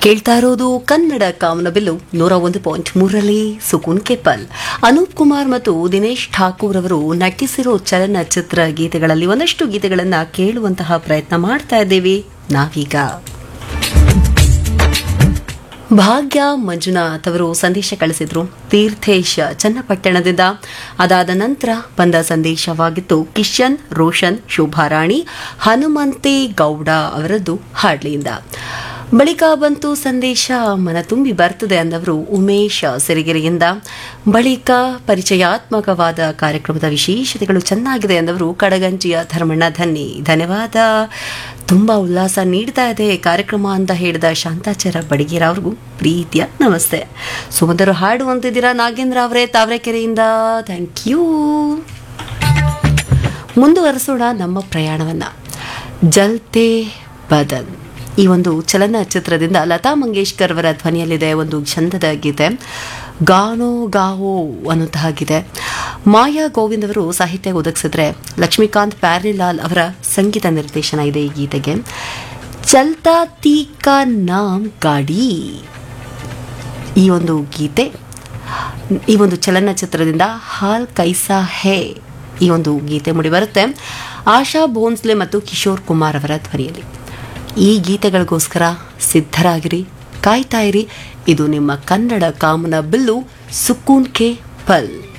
ಕೇಳ್ತಾ ಇರೋದು ಕನ್ನಡ ಕಾಮನಬಿಲ್ಲು ನೂರ ಒಂದು ಪಾಯಿಂಟ್ ಮೂರರಲ್ಲಿ ಸುಕೂನ್ ಕೆಪಲ್ ಅನೂಪ್ ಕುಮಾರ್ ಮತ್ತು ದಿನೇಶ್ ಠಾಕೂರ್ ಅವರು ನಟಿಸಿರೋ ಚಲನಚಿತ್ರ ಗೀತೆಗಳಲ್ಲಿ ಒಂದಷ್ಟು ಗೀತೆಗಳನ್ನ ಕೇಳುವಂತಹ ಪ್ರಯತ್ನ ಮಾಡ್ತಾ ಇದ್ದೇವೆ ನಾವೀಗ ಭಾಗ್ಯ ಮಂಜುನಾಥ್ ಅವರು ಸಂದೇಶ ಕಳಿಸಿದ್ರು ತೀರ್ಥೇಶ್ ಚನ್ನಪಟ್ಟಣದಿಂದ ಅದಾದ ನಂತರ ಬಂದ ಸಂದೇಶವಾಗಿತ್ತು ಕಿಶನ್ ರೋಷನ್ ಶೋಭಾರಾಣಿ ಹನುಮಂತೆ ಗೌಡ ಅವರದ್ದು ಹಾಡ್ಲಿಯಿಂದ ಬಳಿಕ ಬಂತು ಸಂದೇಶ ಮನ ತುಂಬಿ ಬರ್ತದೆ ಅಂದವರು ಉಮೇಶ್ ಸಿರಿಗೆರೆಯಿಂದ ಬಳಿಕ ಪರಿಚಯಾತ್ಮಕವಾದ ಕಾರ್ಯಕ್ರಮದ ವಿಶೇಷತೆಗಳು ಚೆನ್ನಾಗಿದೆ ಅಂದವರು ಕಡಗಂಜಿಯ ಧರ್ಮಣ್ಣ ಧನ್ನಿ ಧನ್ಯವಾದ ತುಂಬಾ ಉಲ್ಲಾಸ ನೀಡ್ತಾ ಇದೆ ಕಾರ್ಯಕ್ರಮ ಅಂತ ಹೇಳಿದ ಶಾಂತಾಚಾರ ಬಡಿಗೇರ ಅವ್ರಿಗೂ ಪ್ರೀತಿಯ ನಮಸ್ತೆ ಸುಮಧುರ ಹಾಡು ಅಂತಿದ್ದೀರಾ ನಾಗೇಂದ್ರ ಅವರೇ ತಾವರೆಕೆರೆಯಿಂದ ಥ್ಯಾಂಕ್ ಯು ಮುಂದುವರೆಸೋಣ ನಮ್ಮ ಪ್ರಯಾಣವನ್ನ ಜಲ್ತೆ ಬದಲ್ ಈ ಒಂದು ಚಲನಚಿತ್ರದಿಂದ ಲತಾ ಮಂಗೇಶ್ಕರ್ ಅವರ ಧ್ವನಿಯಲ್ಲಿದೆ ಒಂದು ಚಂದದ ಗೀತೆ ಗಾನೋ ಗಾವೋ ಅನ್ನುವಂತಹ ಗೀತೆ ಮಾಯಾ ಗೋವಿಂದ್ ಅವರು ಸಾಹಿತ್ಯ ಒದಗಿಸಿದ್ರೆ ಲಕ್ಷ್ಮೀಕಾಂತ್ ಪ್ಯಾರಿಲಾಲ್ ಅವರ ಸಂಗೀತ ನಿರ್ದೇಶನ ಇದೆ ಈ ಗೀತೆಗೆ ಚಲ್ತಾ ತೀಕಾ ನಾಮ್ ಗಾಡಿ ಈ ಒಂದು ಗೀತೆ ಈ ಒಂದು ಚಲನಚಿತ್ರದಿಂದ ಹಾಲ್ ಕೈಸಾ ಹೇ ಈ ಒಂದು ಗೀತೆ ಮೂಡಿಬರುತ್ತೆ ಆಶಾ ಭೋನ್ಸ್ಲೆ ಮತ್ತು ಕಿಶೋರ್ ಕುಮಾರ್ ಅವರ ಧ್ವನಿಯಲ್ಲಿ ಈ ಗೀತೆಗಳಿಗೋಸ್ಕರ ಸಿದ್ಧರಾಗಿರಿ ಕಾಯ್ತಾ ಇರಿ ಇದು ನಿಮ್ಮ ಕನ್ನಡ ಕಾಮನ ಬಿಲ್ಲು ಸುಕೂನ್ ಕೆ ಪಲ್